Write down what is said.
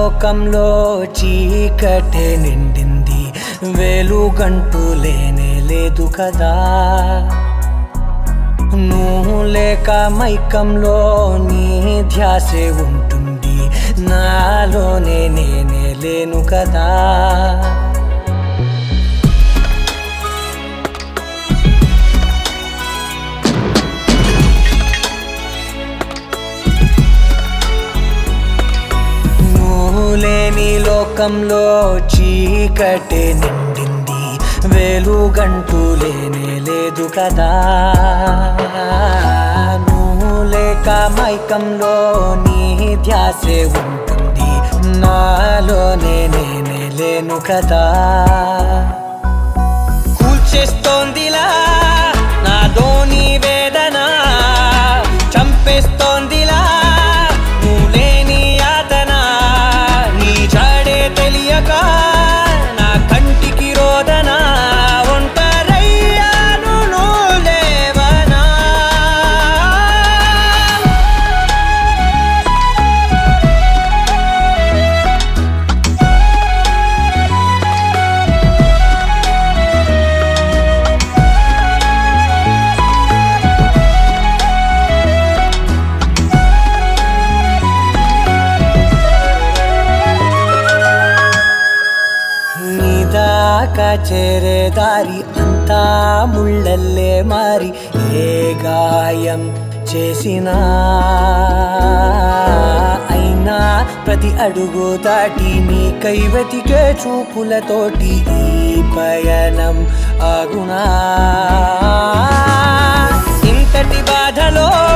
లోకంలో చీకటే నిండింది వెలుగంటూ లేనే లేదు కదా నువ్వు లేక మైకంలో నీ ధ్యాసే ఉంటుంది నాలోనే నేనే లేను కదా నువ్వు లేని లోకంలో చీకటే నిండింది వెలుగంటూ లేనే లేదు కదా నువ్వు లేక మైకంలో నీ ధ్యాసే ఉంటుంది నాలోనే నేనే లేను కదా కూల్చేస్తోందిలా నాదోని వేదన చంపేస్తోందిలా నువ్వు లేని యాతన నీ జాడే తెలియక నా కంటికి రోదన ఒంటరయ్యాను నువ్వు లేవనా నీదాకా చేరే దారి అంతా ముళ్ళల్లే మారి ఏ గాయం చేసినా అయినా ప్రతి అడుగు దాటి నీ కైవతికే చూపులతోటి ఈ పయనం ఆగునా ఇంతటి బాధలో